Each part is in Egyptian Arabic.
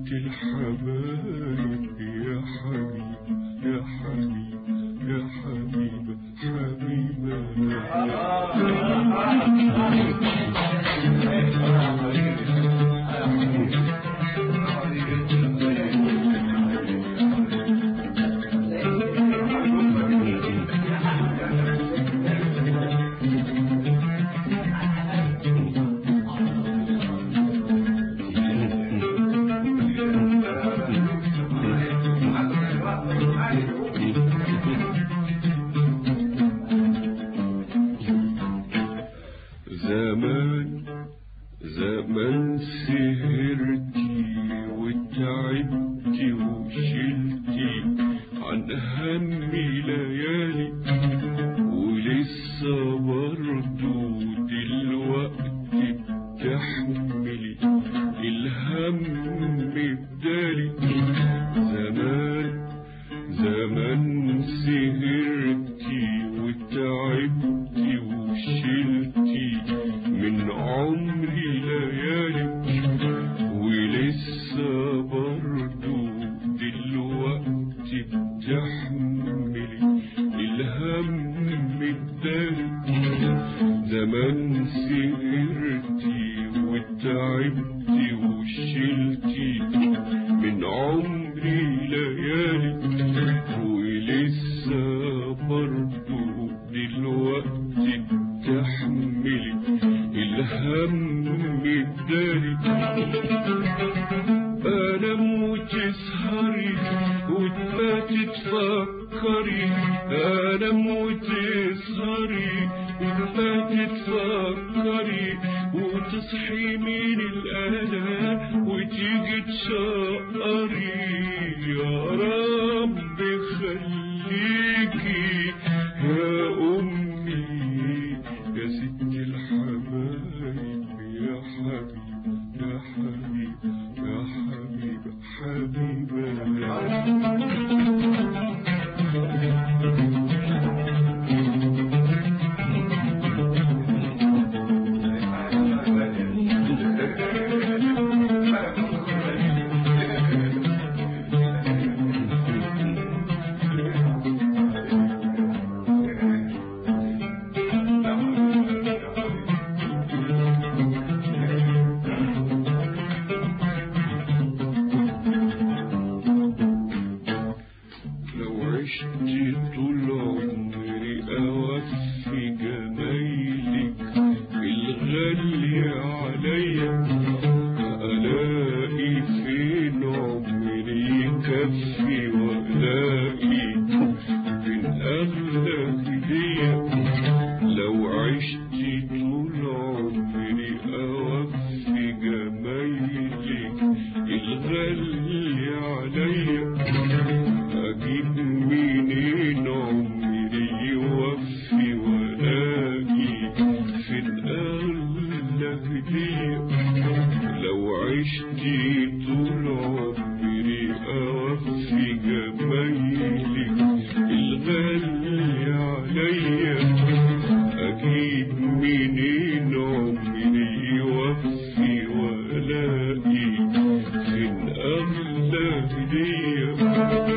الحبايب يا حبيب يا حبيب يا حبيب حبيبنا زمان زمان سهرتي وتعبتي وشلتي عن همي ليالي ولسه برضو دلوقتي بتحملي الهم بدالي زمان زمان سهرتي وتعبتي وشلتي من عمري ليالي ولسه برضو دلوقتي بتحملي الهم الداري زمان سهرتي وتعبتي وشلتي من عمري ليالي ولسه برضو دلوقتي بتحملي الهم الداري انام وتسهري وتباتي تفكري انام وتسهري وتباتي تفكري وتصحي من الالام وتيجي تشقري يا رب خليكي يا امي يا ست الحبايب يا حبيب يا حبيب يا حبيب حبيبنا لو عشت طول عمري أوفي جمايلك الغالية عليا ألاقي فين عمري يكفي وألاقي فين أغلى هدية لو عشت طول عمري أوفي جمايلك الغالية عليا أجيب منين عمري يوفي ولاقي في الأغلى هدية لو عشت طول عمري أوفي جمايلك الغالية عليا أجيب منين عمري يوفي ولاقي في الأغلى هدية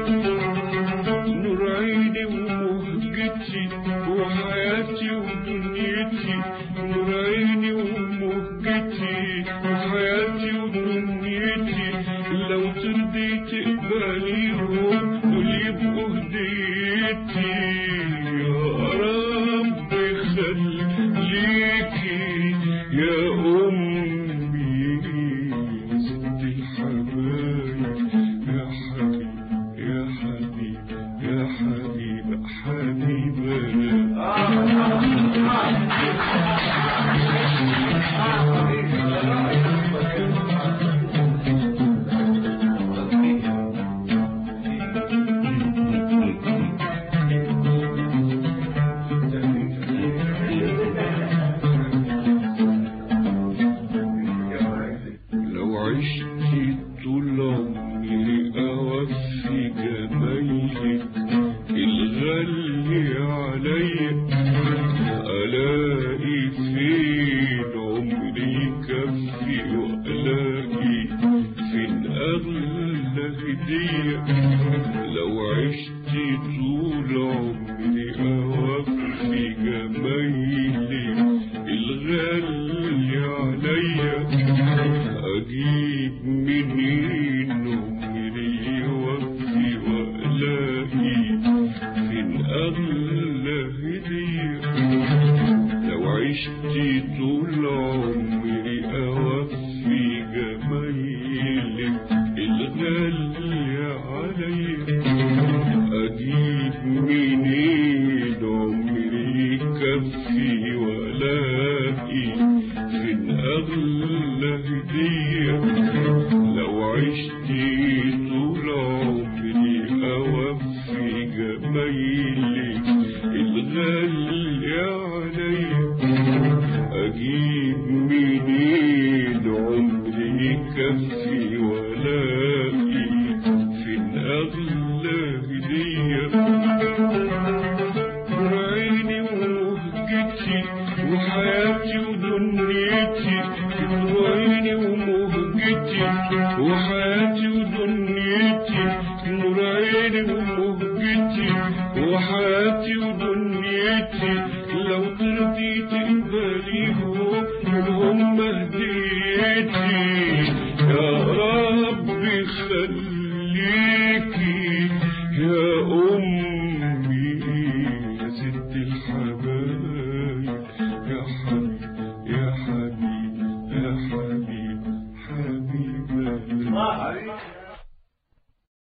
نور عيني ومهجتي وحياتي ودنيتي نور عيني ومهجتي وحياتي ودنيتي لو ترضي تقبليهم ويبقوا هديتي يا رب خليكي يا أمي يا ست الحبايب يا حبيب يا حبيب يا حبيب حبيبنا لو عشت طول عمري أوفي جمايلك الغالي عليا ألاقي فين عمري يكفي عشت طول عمري أوفي جمايلك الغالية عليا أجيب منين عمري كفي ولاقي فين أغلى هدية لو عشت طول عمري أوفي جمايلك الغالية عليا أجيب منين عمري كفي ولاقي فين أغلى هدية عيني ومهجتي وحياتي ودنيتي عيني ومهجتي وحياتي ودنيتي نور عيني ومهجتي وحياتي ودنيتي